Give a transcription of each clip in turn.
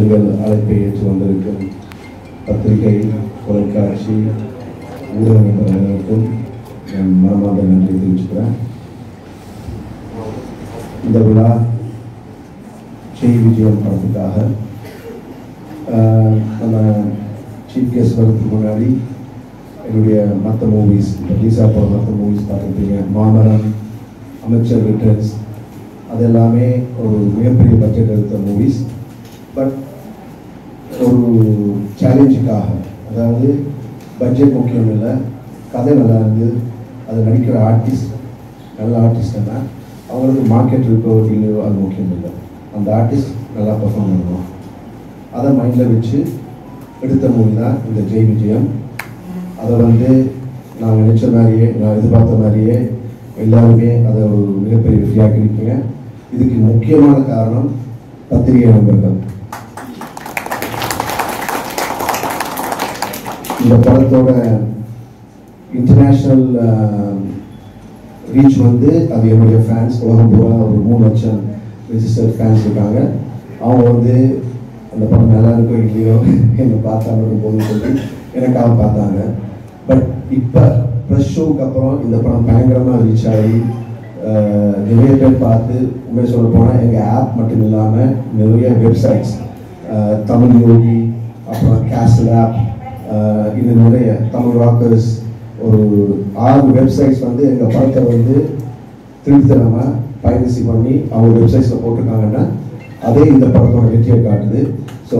எங்கள் அழைப்பை ஏற்று வந்திருக்கும் பத்திரிகை தொலைக்காட்சி ஊடக நண்பர்களுக்கும் என் மனமார்ந்த நன்றி தெரிவிச்சுக்கிறேன் இந்த விழா ஜெய் விஜயம் படத்துக்காக ஆஹ், நம்ம சீஃப் கெஸ்ட் வரதுக்கு முன்னாடி என்னுடைய மற்ற மூவிஸ் ரிலீஸ் ஆக போகிற மற்ற மூவிஸ் பார்த்துருப்பீங்க மாமரம் அமைச்சர் ரிட்டர்ன்ஸ் அது எல்லாமே ஒரு மிகப்பெரிய பட்ஜெட் எடுத்த மூவிஸ் பட் ஒரு சேலஞ்சுக்காக அதாவது பட்ஜெட் முக்கியம் இல்லை கதை நல்லா இருந்து அது நடிக்கிற ஆர்டிஸ்ட் நல்ல ஆர்டிஸ்ட் தான் அவங்களுக்கு மார்க்கெட் இருக்கோ இல்லையோ அது முக்கியம் இல்லை அந்த ஆர்டிஸ்ட் நல்லா பெர்ஃபார்ம் பண்ணணும் அதை மைண்டில் வச்சு எடுத்த மூவி தான் இந்த ஜெய் விஜயம் அதை வந்து நான் நினைச்ச மாதிரியே நான் எதிர்பார்த்த மாதிரியே எல்லாருமே அதை ஒரு மிகப்பெரிய வெற்றியாக்கி இருக்கீங்க இதுக்கு முக்கியமான காரணம் பத்திரிகை நண்பர்கள் இந்த படத்தோட இன்டர்நேஷ்னல் ரீச் வந்து அது என்னுடைய ஃபேன்ஸ் உலகம் பூரா ஒரு மூணு லட்சம் ரிஜிஸ்டர்ட் ஃபேன்ஸ் இருக்காங்க அவங்க வந்து அந்த படம் நல்லா இருக்கோ இல்லையோ என்னை பார்த்தாங்க போதும் சொல்லி எனக்காக பார்த்தாங்க பட் இப்போ ப்ரெஷ் ஷோவுக்கு அப்புறம் இந்த படம் பயங்கரமாக ரீச் ஆகி அஹ், நிறைய பேர் பார்த்து உண்மையை சொல்ல போனால் எங்கள் ஆப் மட்டும் இல்லாமல் நிறைய வெப்சைட்ஸ் தமிழ் யோகி அப்புறம் கேஸ்டல் ஆப் இது நிறைய தமிழ் ராக்கர்ஸ் ஒரு ஆறு வெப்சைட்ஸ் வந்து எங்கள் படத்தை வந்து திருத்தரமாக பைரசி பண்ணி அவங்க வெப்சைட்ஸில் போட்டிருக்காங்கன்னா அதே இந்த படத்தோட வெற்றியை காட்டுது ஸோ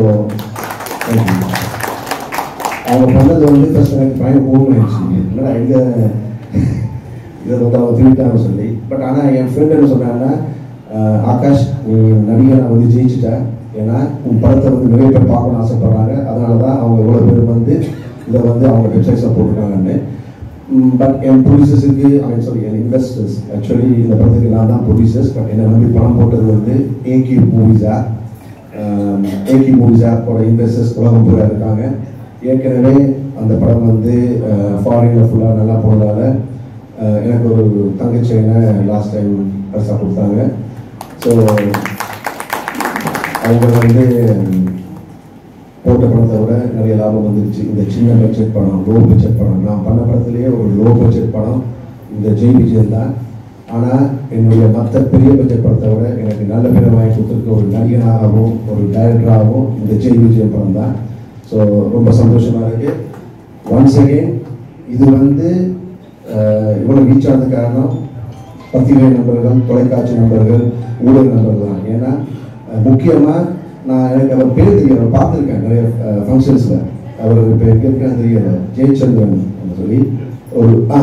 அவங்க பண்ணது வந்து ஃபர்ஸ்ட் எனக்கு பயங்கர கோவம் ஆயிடுச்சு என்னடா எங்க இதை வந்து அவங்க திருட்டாங்க சொல்லி பட் ஆனால் என் ஃப்ரெண்ட் என்ன சொன்னாங்கன்னா "அஹ், ஆகாஷ் நீ நடிகனை வந்து ஜெயிச்சிட்ட ஏன்னா உன் படத்தை வந்து நிறைய பேர் பார்க்கணும்னு ஆசைப்படுறாங்க அதனால தான் அவங்க இவ்வளோ பேர் வந்து இதை வந்து அவங்க வெப்சைட்ஸில் போட்டிருக்காங்கன்னு பட் என் ப்ரொடியூசர்ஸுக்கு அவன் சொல்லி என் இன்வெஸ்டர்ஸ் ஆக்சுவலி இந்த படத்துக்கு நான் தான் ப்ரொடியூசர்ஸ் பட் என்னை நம்பி பணம் போட்டது வந்து AK movies app AK movies ஆப்போட இன்வெஸ்டர்ஸ் உலகம் பூரா இருக்காங்க ஏற்கனவே அந்த படம் வந்து ஃபாரினில் ஃபுல்லாக நல்லா போனதால அஹ், எனக்கு ஒரு தங்கச்சைனை லாஸ்ட் டைம் பரிசாக கொடுத்தாங்க ஸோ அவங்க வந்து போட்ட படத்தை விட நிறைய லாபம் வந்துருச்சு இந்த சின்ன பட்ஜெட் படம் லோ பட்ஜெட் படம் நான் பண்ண படத்துலேயே ஒரு லோ பட்ஜெட் படம் இந்த ஜெய் விஜயன் தான் ஆனால் என்னுடைய மற்ற பெரிய பட்ஜெட் படத்தை விட எனக்கு நல்ல பேரை வாங்கி கொடுத்துருக்க ஒரு நடிகனாகவும் ஒரு டைரக்டராகவும் இந்த ஜெய் விஜயன் படம் தான் ஸோ ரொம்ப சந்தோஷமாக இருக்கு ஒன்ஸ் அகெயின் இது வந்து அஹ், இவ்வளோ ரீச் ஆனது காரணம் பத்திரிகை நண்பர்கள் தொலைக்காட்சி நண்பர்கள் ஊடக நண்பர்கள் தான் ஏன்னா அஹ், முக்கியமா நான் எனக்கு அவர் பேர் தெரியும் அவர் பார்த்துருக்கேன் நிறைய ஃபங்க்ஷன்ஸில் அவர் இப்போ எங்கே இருக்கான்னு தெரியல ஜெயச்சந்திரன் அப்படின்னு சொல்லி ஒரு ஆ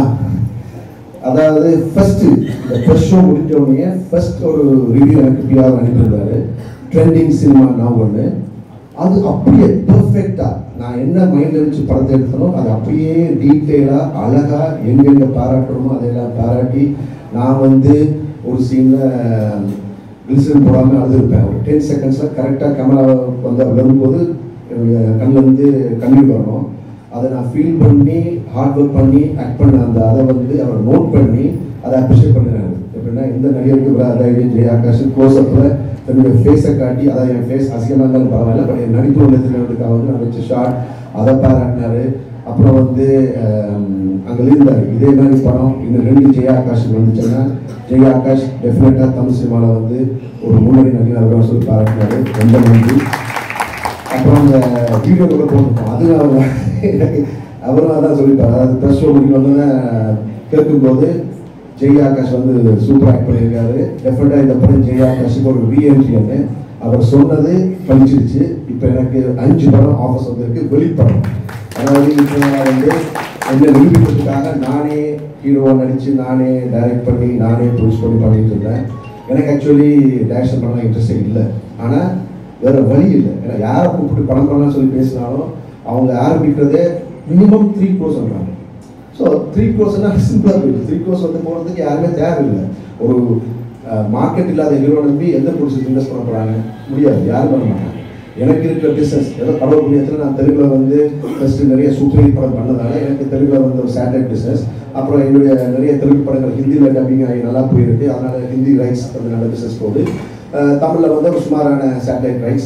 அதாவது ஃபர்ஸ்ட் இந்த ஃபர்ஸ்ட் ஷோ முடிஞ்ச உடனே ஃபர்ஸ்ட் ஒரு ரிவ்யூ எனக்கு பிஆர் அனுப்பியிருந்தாரு ட்ரெண்டிங் சினிமா நான் ஒன்று அது அப்படியே பெர்ஃபெக்டா நான் என்ன மைண்ட்ல வச்சு படத்தை எடுத்தனோ அது அப்படியே டீட்டெயிலா அழகா எங்கெங்க பாராட்டணுமோ அதையெல்லாம் பாராட்டி நான் வந்து ஒரு சீன்ல வில்சன் போடாம அழுதுருப்பேன் ஒரு டென் செகண்ட்ஸ்ல கரெக்டா கேமரா வந்து வரும்போது என்னுடைய கண்ணுல இருந்து கண்ணீர் வரணும் அதை நான் ஃபீல் பண்ணி ஹார்ட் ஒர்க் பண்ணி ஆக்ட் பண்ண அந்த அதை வந்து அவர் நோட் பண்ணி அதை அப்ரிஷியேட் பண்ணினாரு எப்படின்னா இந்த நடிகருக்கு அதாவது ஜெய ஆகாஷ் க்ளோஸ் அப்பில் தன்னுடைய ஃபேஸை காட்டி அதாவது என் ஃபேஸ் அசிங்கமாக இருந்தாலும் பரவாயில்ல பட் என் நடிப்பு உள்ளதுக்காக வந்து நான் வச்ச ஷார்ட் அதை பாராட்டினாரு அப்புறம் வந்து அங்கே இருந்தார் இதே மாதிரி படம் இன்னும் ரெண்டு ஜெய ஆகாஷுக்கு வந்துச்சுன்னா ஜெய ஆகாஷ் டெஃபினட்டாக தமிழ் சினிமாவில் வந்து ஒரு முன்னணி நடிகர் அவர் சொல்லி பாராட்டினாரு ரொம்ப நன்றி அப்புறம் அந்த வீடியோ கூட போட்டிருப்போம் அது அவர் எனக்கு அவரும் அதான் சொல்லியிருப்பார் அதாவது ப்ரெஸ் ஷோ முடிக்க வந்து கேட்கும்போது ஜெய் ஆகாஷ் வந்து சூப்பர் ஆக்ட் பண்ணியிருக்காரு டெஃபினட்டாக இந்த படம் ஜெய் ஆகாஷுக்கு ஒரு ரீஎன்ட்ரின்னு அவர் சொன்னது பழிச்சிருச்சு இப்போ எனக்கு அஞ்சு படம் ஆஃபர்ஸ் வந்திருக்கு வெளிப்படம் அதாவது இப்போ நான் வந்து என்ன நிரூபிக்கிறதுக்காக நானே ஹீரோவாக நடித்து நானே டைரக்ட் பண்ணி நானே ப்ரொடியூஸ் பண்ணி பண்ணிட்டு இருந்தேன் எனக்கு ஆக்சுவலி டைரக்ஷன் பண்ணலாம் இன்ட்ரெஸ்டே இல்லை ஆனால் வேற வழி இல்லை ஏன்னா யாரை கூப்பிட்டு படம் பண்ணலாம் சொல்லி பேசினாலும் அவங்க ஆரம்பிக்கிறதே மினிமம் த்ரீ க்ரோஸ் சொல்றாங்க ஸோ த்ரீ க்ரோஸ்னா சிம்பிளாக போயிடுது த்ரீ க்ரோஸ் வந்து போகிறதுக்கு யாருமே தேவையில்லை ஒரு மார்க்கெட் இல்லாத ஹீரோ நம்பி எந்த ப்ரொடியூசர் இன்வெஸ்ட் பண்ண போகிறாங்க முடியாது யாரும் பண்ண மாட்டாங்க எனக்கு இருக்கிற பிஸ்னஸ் ஏதோ கடவுள் புண்ணியத்தில் நான் தெலுங்குல வந்து ஃபர்ஸ்ட் நிறைய சூப்பர் ஹிட் படம் பண்ணதால எனக்கு தெலுங்குல வந்து ஒரு சேட்டலைட் பிஸ்னஸ் அப்புறம் என்னுடைய நிறைய தெலுங்கு படங்கள் ஹிந்தியில் டப்பிங் ஆகி நல்லா போயிருக்கு அதனால ஹிந்தி ரைட்ஸ் வந்து நல்ல பிஸ்னஸ் போகுது அஹ் தமிழ்ல வந்து ஒரு சுமாரான சேட்டலைட் ரைட்ஸ்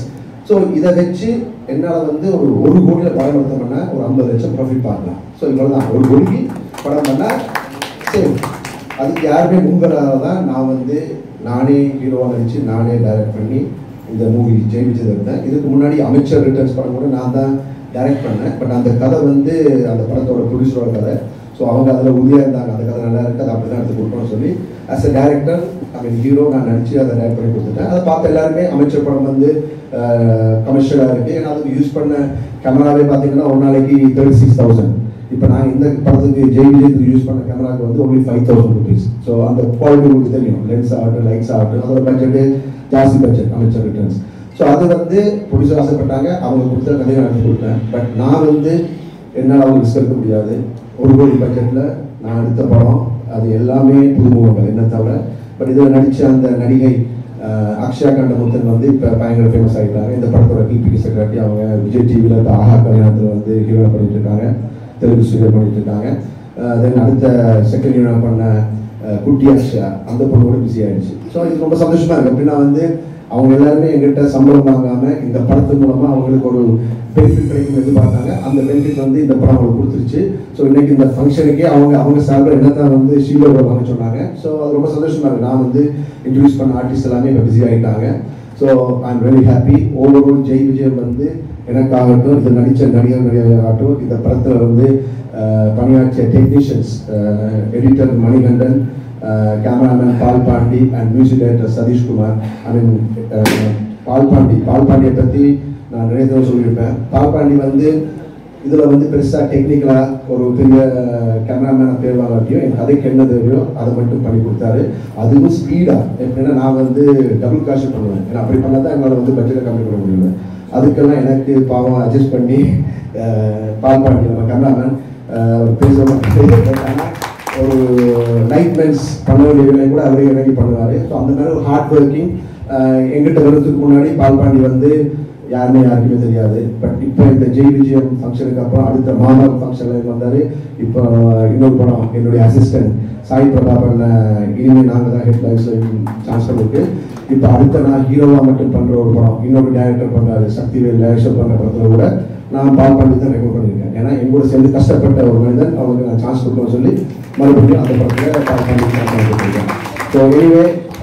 ஸோ இதை வச்சு என்னால் வந்து ஒரு ஒரு கோடியில் படம் எடுத்த பண்ணால் ஒரு ஐம்பது லட்சம் ப்ராஃபிட் பார்க்கலாம் ஸோ இவ்வளோ தான் ஒரு கோடிக்கு படம் பண்ணால் சரி அதுக்கு யாருமே முன்வராத தான் நான் வந்து நானே ஹீரோவாக நடிச்சு நானே டைரக்ட் பண்ணி இந்த மூவி ஜெய் விஜய் எடுத்தேன் இதுக்கு முன்னாடி அமைச்சர் ரிட்டர்ன்ஸ் படம் கூட நான் தான் டைரக்ட் பண்ணேன் பட் அந்த கதை வந்து அந்த படத்தோட ப்ரொடியூசரோட கதை ஸோ அவங்க அதில் உறுதியாக இருந்தாங்க அந்த கதை நல்லா இருக்குது அதை அப்படி தான் எடுத்து கொடுக்கணும்னு சொல்லி as a director I mean hero நான் நடிச்சு அதை டைரக்ட் பண்ணி கொடுத்துட்டேன் அதை பார்த்த எல்லாருமே அமைச்சர் படம் வந்து கமர்ஷியலாக இருக்குது ஏன்னா அதுக்கு யூஸ் பண்ண கேமராவே பார்த்தீங்கன்னா ஒரு நாளைக்கு தேர்ட்டி சிக்ஸ் தௌசண்ட் இப்போ நான் இந்த படத்துக்கு ஜெய் விஜயத்துக்கு யூஸ் பண்ண கேமராக்கு வந்து only five thousand rupees so அந்த குவாலிட்டி உங்களுக்கு தெரியும் லென்ஸ் ஆகட்டும் லைட்ஸ் ஆகட்டும் அதோட பட்ஜெட்டு ஜாஸ்தி பட்ஜெட் அமைச்சர் ரிட்டர்ன்ஸ் ஸோ அது வந்து ப்ரொடியூசர் ஆசைப்பட்டாங்க அவங்க கொடுத்த கதையை நடத்தி கொடுத்தேன் பட் நான் வந்து என்னால் அவங்க ரிஸ்க் எடுக்க முடியாது ஒரு கோடி பட்ஜெட்டில் நான் எடுத்த படம் அது எல்லாமே புதுமுகங்கள் என்ன தவிர பட் இதில் நடித்த அந்த நடிகை அஹ், அக்ஷயா கண்டமுத்தன் வந்து இப்போ பயங்கர ஃபேமஸ் ஆகிட்டாங்க இந்த படத்தோட பிபிடி செக்ரட்டரி அவங்க விஜய் டிவியில் இப்போ ஆஹா கல்யாணத்தில் வந்து ஹீரோ பண்ணிட்டு இருக்காங்க தெலுங்கு சீரியல் பண்ணிட்டு இருக்காங்க தென் அடுத்த செகண்ட் ஹீரோ பண்ண அஹ், குட்டி அக்ஷயா அந்த பொண்ணு கூட பிஸி ஆயிடுச்சு ஸோ இது ரொம்ப சந்தோஷமா இருக்கு எப்படின்னா வந்து அவங்க எல்லாருமே எங்கிட்ட சம்பளம் வாங்காம இந்த படத்து மூலமா அவங்களுக்கு ஒரு பெனிஃபிட் கிடைக்கும் எதிர்பார்த்தாங்க அந்த பெனிஃபிட் வந்து இந்த படம் அவங்களுக்கு கொடுத்துருச்சு ஸோ இன்னைக்கு இந்த ஃபங்க்ஷனுக்கே அவங்க அவங்க சார்பில் என்னதான் வந்து ஷீலோட வாங்க சொன்னாங்க ஸோ அது ரொம்ப சந்தோஷமா இருக்கு நான் வந்து இன்ட்ரடியூஸ் பண்ண ஆர்டிஸ்ட் எல்லாமே இப்போ பிஸி ஆகிட்டாங்க so I am very happy overall Jai Vijayam வந்து எனக்காகட்டும் இது நடித்த நடிகர் நடிகராகட்டும் இந்த படத்தில் வந்து அஹ், பணியாற்றிய technicians editor Manikandan cameraman Paul Pandi and music director Sathishkumar I mean Paul Pandi Paul பாண்டியை பற்றி நான் நிறைய தடவை சொல்லியிருப்பேன் பால் பாண்டி வந்து இதில் வந்து பெருசாக டெக்னிக்கலாக ஒரு பெரிய கேமராமேனை பேர் வாங்காட்டியும் என் கதைக்கு என்ன தேவையோ அதை மட்டும் பண்ணி கொடுத்தாரு அதுவும் ஸ்பீடாக எப்படின்னா நான் வந்து டபுள் காஷ் பண்ணுவேன் ஏன்னா அப்படி பண்ணால் தான் எங்களால் வந்து பட்ஜெட்டை கம்மி பண்ண முடியல அதுக்கெல்லாம் எனக்கு பாவம் அட்ஜஸ்ட் பண்ணி அஹ், பால் பாண்டி நம்ம கேமராமேன் பேச மாட்டேன் ஆனால் ஒரு லைட் மென்ஸ் பண்ண வேண்டிய வேலையை கூட அவரே இறங்கி பண்ணுவார் ஸோ அந்த மாதிரி ஒரு ஹார்ட் ஒர்க்கிங் எங்கிட்ட வரதுக்கு முன்னாடி பால்பாண்டி வந்து யாருமே யாருக்குமே தெரியாது பட் இப்போ இந்த ஜெய் விஜயம் ஃபங்க்ஷனுக்கு அப்புறம் அடுத்த மாமரம் ஃபங்க்ஷனில் வந்தார் இப்போ இன்னொரு படம் என்னுடைய அசிஸ்டன்ட் சாய் பிரதாபன் இனிமேல் நாங்கள் தான் ஹெட் லைன்ஸில் சான்ஸ் பண்ணிருக்கு இப்போ அடுத்த நான் ஹீரோவாக மட்டும் பண்ணுற ஒரு படம் இன்னொரு டேரக்டர் பண்ணுறாரு சக்திவேல் டைரக்ஷன் பண்ணுற படத்தில் கூட நான் பால் பண்ணி தான் ரெக்கார்ட் பண்ணியிருக்கேன் ஏன்னா என் கூட சேர்ந்து கஷ்டப்பட்ட ஒரு மனிதன் அவங்களுக்கு நான் சான்ஸ் கொடுக்கணும்னு சொல்லி மறுபடியும் அந்த படத்தில் பால் பண்ணி சான்ஸ் கொடுத்துருக்கேன் ஸோ எனிவே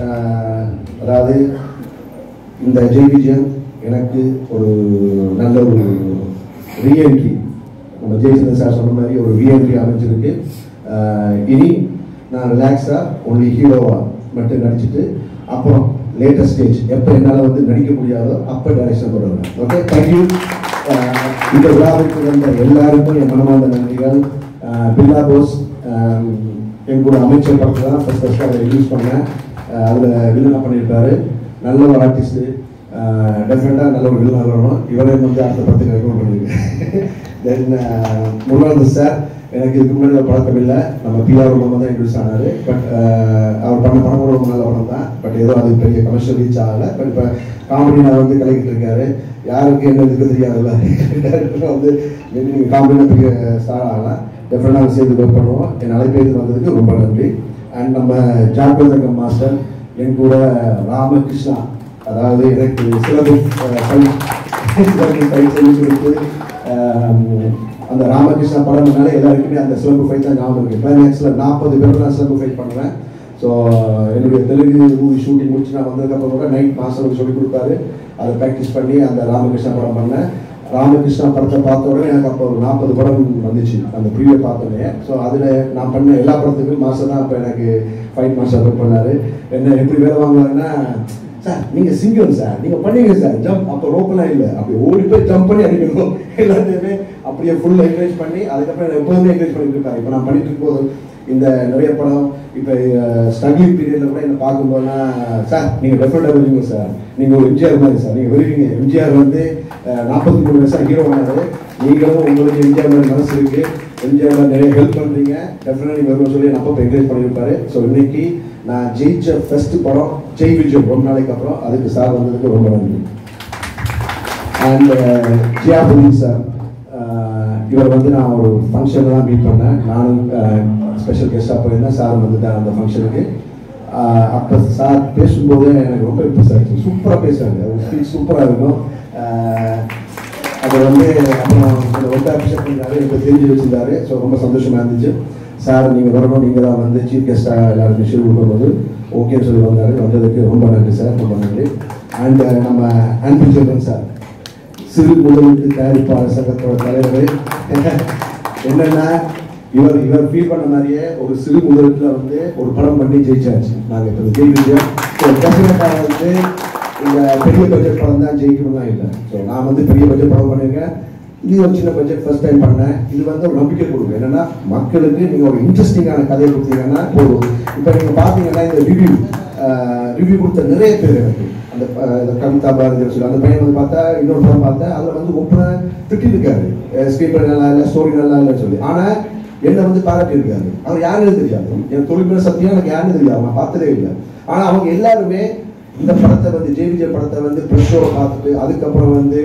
அதாவது இந்த ஜெய் விஜயன் எனக்கு ஒரு நல்ல ஒரு ரீஎன்ட்ரி நம்ம ஜெய்சந்தர் சார் சொன்ன மாதிரி ஒரு ரீஎன்ட்ரி அமைஞ்சிருக்கு ஆஹ் இனி நான் ரிலாக்ஸாக ஒன்லி ஹீரோவாக மட்டும் நடிச்சிட்டு அப்புறம் லேட்டஸ்ட் ஸ்டேஜ் எப்போ என்னால் வந்து நடிக்க முடியாதோ அப்போ டைரக்ஷன் தொடருவேன் ஓகே தேங்க்யூ இந்த விழாவிற்கு வந்த எல்லாருக்கும் என் மனமார்ந்த நன்றிகள் ஆஹ் பில்லா போஸ் ஆஹ் என் கூட அமைச்சர் படத்தில் தான் ஃபஸ்ட் ஃபஸ்ட்டு அதை ரிலீஸ் பண்ணேன் அதில் வில்லனாக பண்ணியிருப்பாரு நல்ல ஒரு ஆர்டிஸ்ட்டு டெஃபினட்டாக நல்ல ஒரு வில்லனாக வரணும் இவரே வந்து அடுத்த படத்துக்கு ரெக்கமெண்ட் பண்ணியிருக்கேன் தென் முன்னாள் சார் எனக்கு இதுக்கு முன்னாடி ஒரு பழக்கம் இல்லை நம்ம பிஆர் மூலமாக தான் இன்ட்ரடியூஸ் ஆனார் பட் அவர் பண்ண படம் கூட ரொம்ப நல்ல படம் தான் பட் ஏதோ அது பெரிய கமர்ஷியல் ரீச் ஆகலை பட் இப்போ காமெடி நான் வந்து கலக்கிட்டு இருக்காரு யாருக்கு என்ன இதுக்கு தெரியாதுல்ல டேரக்டர் வந்து நீங்கள் காமெடியில் பெரிய ஸ்டார் ஆகலாம் டெஃபினட்டாக நாங்கள் சேர்ந்து ஒர்க் பண்ணுவோம் என் அழைப்பேது வந்ததுக்கு ரொம்ப நன்றி அண்ட் நம்ம ஜாக்வதகம் மாஸ்டர் என் கூட ராமகிருஷ்ணா அதாவது எனக்கு சிலபு சிலபு ஃபைட் சொல்லி கொடுத்து ஆம், அந்த ராமகிருஷ்ணா படம்னால எல்லாருக்குமே அந்த சிலம்பு ஃபைட் தான் ஞாபகம் இருக்கு கிளைமேக்ஸில் நாற்பது பேர் நான் சிலம்பு ஃபைட் பண்ணுவேன் ஸோ என்னுடைய தெலுங்கு மூவி ஷூட்டிங் முடிச்சு நான் வந்ததுக்கப்புறம் கூட நைட் மாஸ்டருக்கு சொல்லி கொடுத்தாரு அதை ப்ராக்டிஸ் பண்ணி அந்த ராமகிருஷ்ணா படம் பண்ணேன் ராமகிருஷ்ணா படத்தை பார்த்த உடனே எனக்கு அப்போ ஒரு நாற்பது படம் வந்துச்சு அந்த ப்ரீவியை பார்த்தோன்னே ஸோ அதில் நான் பண்ண எல்லா படத்துக்கும் மாஸ்டர் தான் அப்போ எனக்கு ஃபைட் மாஸ்டர் ஒர்க் பண்ணாரு என்ன எப்படி வேலை வாங்குவாருன்னா சார் நீங்க சிங்கிள் சார் நீங்க பண்ணீங்க சார் ஜம்ப் அப்போ ரோப்பெல்லாம் இல்லை அப்படி ஓடி போய் ஜம்ப் பண்ணி அடிக்கணும் எல்லாத்தையுமே அப்படியே ஃபுல் என்கரேஜ் பண்ணி அதுக்கப்புறம் என்னை எப்போதுமே என்கரேஜ் பண்ணிட்டு இருக்காரு இப்போ நான் பண்ணிட்டு இருக்கும்போது இந்த நிறைய படம் இப்போ ஸ்ட்ரகிளிங் பீரியட்ல கூட என்ன பார்க்கும்போதுலாம் சார் நீங்கள் டெஃபினட்டாக வருவீங்க சார் நீங்கள் ஒரு எம்ஜிஆர் மாதிரி சார் நீங்கள் வருவீங்க எம்ஜிஆர் வந்து நாற்பத்தி மூணு வருஷம் ஹீரோ பண்ணாரு நீங்களும் உங்களுக்கு எம்ஜிஆர் மாதிரி மனசு இருக்கு எம்ஜிஆர் நிறைய ஹெல்ப் பண்ணுறீங்க டெஃபினட்டாக நீங்கள் வருவோம் சொல்லி அப்போ என்கரேஜ் பண்ணியிருப்பாரு ஸோ இன்னைக்கு நான் ஜெயிச்ச ஃபர்ஸ்ட் படம் ஜெய் விஜயம் ரொம்ப நாளைக்கு அப்புறம் அதுக்கு சார் வந்ததுக்கு ரொம்ப நன்றி அண்ட் ஜியாபுதீன் சார் இவர் வந்து நான் ஒரு ஃபங்க்ஷனில் தான் மீட் பண்ணேன் நானும் ஸ்பெஷல் கெஸ்ட்டாக போயிருந்தேன் சார் வந்துட்டார் அந்த ஃபங்க்ஷனுக்கு ஆஹ் அப்போ சார் பேசும்போது எனக்கு ரொம்ப இம்ப்ரெஸ் ஆச்சு சூப்பராக பேசுறாங்க அவர் ஸ்பீச் சூப்பராக இருக்கும் ஆஹ் அது வந்து அப்புறம் அதை ரொம்ப அப்ரிஷியேட் பண்ணாரு எனக்கு தெரிஞ்சு வச்சிருந்தாரு ஸோ ரொம்ப சந்தோஷமா இருந்துச்சு சார் நீங்கள் வரணும் நீங்கள் தான் வந்து சீஃப் கெஸ்ட்டாக எல்லாரும் விஷயம் கொடுக்கும்போது ஓகேன்னு சொல்லி வந்தாரு வந்ததுக்கு ரொம்ப நன்றி சார் ரொம்ப நன்றி அண்ட் நம்ம ஆண்டி சில்ட்ரன் சார் சிறு முதலீட்டு தயாரிப்பாளர் சங்கத்தோட தலைவர் என்னன்னா இவர் இவர் ஃபீல் பண்ண மாதிரியே ஒரு சிறு முதலீட்டுல வந்து ஒரு படம் பண்ணி ஜெயிச்சாச்சு நாங்கள் இப்போ ஜெய் விஜயம் ஸோ டெஃபினட்டாக வந்து இந்த பெரிய பட்ஜெட் படம் தான் ஜெயிக்கணும்லாம் இல்லை ஸோ நான் வந்து பெரிய பட்ஜெட் படம் பண்ணியிருக்கேன் இது ஒரு சின்ன பட்ஜெட் ஃபர்ஸ்ட் டைம் பண்ணேன் இது வந்து ஒரு நம்பிக்கை கொடுக்கும் என்னன்னா மக்களுக்கு நீங்கள் ஒரு இன்ட்ரெஸ்டிங்கான கதையை கொடுத்தீங்கன்னா போதும் இப்போ நீங்கள் பார்த்தீங்கன்னா இந்த ரிவ்யூ ரிவ்யூ கொடுத்த நிறைய பேர் எனக்கு அந்த அஹ், இந்த கவிதா பாரதி சொல்லி அந்த பையன் வந்து பார்த்தா இன்னொரு படம் பார்த்தேன் அதில் வந்து ஒப்பனை திட்டிருக்காரு ஸ்கிரீன் நல்லா இல்லை ஸ்டோரி நல்லா இல்லைன்னு சொல்லி ஆனால் என்னை வந்து பாராட்டி இருக்காரு அவர் யாருன்னு தெரியாது என் தொழில் மேல சத்தியம் எனக்கு யாருன்னு தெரியாது நான் பார்த்ததே இல்லை ஆனா அவங்க எல்லாருமே இந்த படத்தை வந்து ஜே விஜய் படத்தை வந்து ப்ரெஸ் ஷோவை பார்த்துட்டு அதுக்கப்புறம் வந்து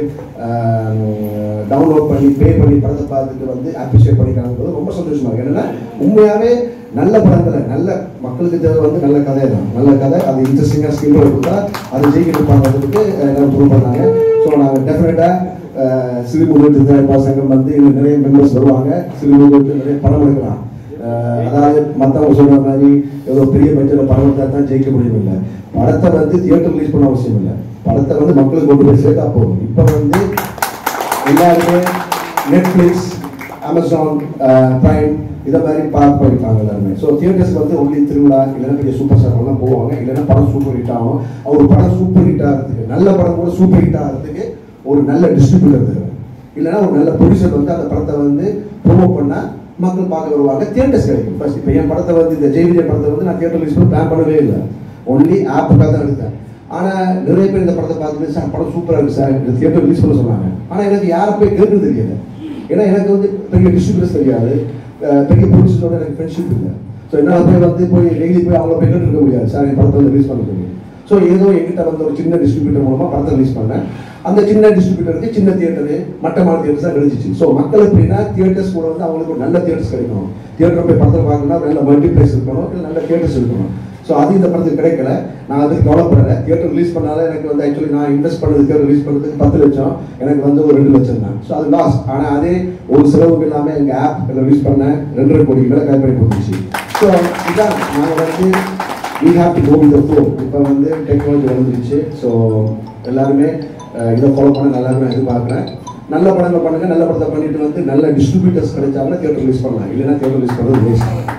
டவுன்லோட் பண்ணி பே பண்ணி படத்தை பார்த்துட்டு வந்து அப்ரிஷியேட் பண்ணிக்கிறாங்க ரொம்ப சந்தோஷமா இருக்கு என்னன்னா உண்மையாவே நல்ல படங்களை நல்ல மக்களுக்கு தேவை வந்து நல்ல கதை தான் நல்ல கதை அது இன்ட்ரெஸ்டிங்காக ஸ்கில் கொடுத்தா அது ஜெயிக்கிட்டு எல்லாரும் ப்ரூவ் பண்ணாங்க ஸோ நாங்கள் டெஃபினட்டாக சிறுமுகத்து தயாரிப்பா சங்கம் வந்து இன்னும் நிறைய மெம்பர்ஸ் வருவாங்க சிறுமுகத்து நிறைய படம் எடுக்கலாம் அஹ் அதாவது மற்றவங்க சொல்ற மாதிரி ஏதோ பெரிய பட்ஜெட்ல படம் எடுத்தா தான் ஜெயிக்க முடியும் இல்லை படத்தை வந்து தியேட்டர் ரிலீஸ் பண்ண அவசியம் இல்லை படத்தை வந்து மக்களுக்கு கொண்டு போய் சேர்த்தா போதும் இப்போ வந்து எல்லாருமே நெட்ஃப்ளிக்ஸ் அமேசான் பிரைம் இதை மாதிரி பார்க்க போயிருக்காங்க எல்லாருமே ஸோ தியேட்டர்ஸ்க்கு வந்து ஒன்லி திருவிழா இல்லைன்னா பெரிய சூப்பர் ஸ்டார்லாம் போவாங்க இல்லைன்னா படம் சூப்பர் ஹிட் ஆகும் ஒரு படம் சூப்பர் ஹிட் ஆகிறதுக்கு நல்ல படம் கூட சூப்பர் ஹிட் ஆகிறதுக்கு ஒரு நல்ல டிஸ்ட்ரிபியூட்டர் தேவை இல்லைன்னா ஒரு நல்ல ப்ரொடியூசர் வந்து அந்த படத்தை வந்து ப்ரொமோட் பண்ணால் மக்கள் பார்க்க வருவாங்க தியேட்டர்ஸ் கிடைக்கும் ஃபர்ஸ்ட் இப்போ என் படத்தை வந்து இந்த ஜெய் விஜய் படத்தை வந்து நான் தியேட்டர் ரிலீஸ் பண்ண பிளான் பண்ணவே இல்லை ஒன்லி ஆப்புக்காக தான் எடுத்தேன் ஆனால் நிறைய பேர் இந்த படத்தை பார்த்துட்டு சார் படம் சூப்பராக இருக்கு சார் இந்த தியேட்டர் ரிலீஸ் பண்ண சொன்னாங்க ஆனால் எனக்கு யாரை போய் கேட்கறது தெரியல ஏன்னா எனக்கு வந்து பெரிய டிஸ்ட்ரிபியூட்டர்ஸ் தெரியாது அஹ் பெரிய ப்ரொடியூசரோட எனக்கு ஃப்ரெண்ட்ஷிப் இல்லை ஸோ என்னால் போய் வந்து போய் டெய்லி போய் அவங்கள போய் கேட்டு இருக்க முடியாது சார் என் படத்தை வந்து ரிலீஸ் பண்ண சொல்லி ஸோ ஏதோ எங்கிட்ட வந்து ஒரு சின்ன டிஸ்ட்ரிபியூட்டர் மூலமாக படத்தை ரிலீஸ் பண்ணேன் அந்த சின்ன டிஸ்ட்ரிபியூட்டருக்கு சின்ன தியேட்டரு மட்டமான தியேட்டர்ஸ் தான் கிடைச்சிச்சு ஸோ மக்கள் எப்படின்னா தியேட்டர்ஸ் கூட வந்து அவங்களுக்கு ஒரு நல்ல தியேட்டர்ஸ் கிடைக்கணும் தியேட்டர் போய் படத்தை பார்க்கணும்னா நல்ல மல்டிப்ளேஸ் இருக்கணும் இல்லை நல்ல தியேட்டர்ஸ் இருக்கணும் ஸோ அது இந்த படத்துக்கு கிடைக்கல நான் அதுக்கு கவலைப்படலை தியேட்டர் ரிலீஸ் பண்ணாலும் எனக்கு வந்து ஆக்சுவலி நான் இன்வெஸ்ட் பண்ணது தியேட்டர் ரிலீஸ் பண்ணதுக்கு பத்து லட்சம் எனக்கு வந்து ஒரு ரெண்டு லட்சம் தான் ஸோ அது லாஸ் ஆனால் அதே ஒரு செலவுக்கு இல்லாமல் எங்கள் ஆப் ரிலீஸ் பண்ண ரெண்டரை கோடி மேலே கை பண்ணி போட்டுச்சு ஸோ இதான் நாங்கள் வந்து we have to go with the flow இப்போ வந்து டெக்னாலஜி வந்துருச்சு ஸோ எல்லாருமே அஹ், இதை ஃபாலோ பண்ண நல்லா நான் எதிர்பார்க்குறேன் நல்ல படங்கள் பண்ணுங்க நல்ல படத்தை பண்ணிட்டு வந்து நல்ல டிஸ்ட்ரிபியூட்டர்ஸ் கிடைச்சாங்கன்னா தியேட்டர் ரிலீஸ் பண்ணலாம் இல்லைன்னா தியேட்டர் ரிலீஸ் பண்ணுறது வேஸ்ட்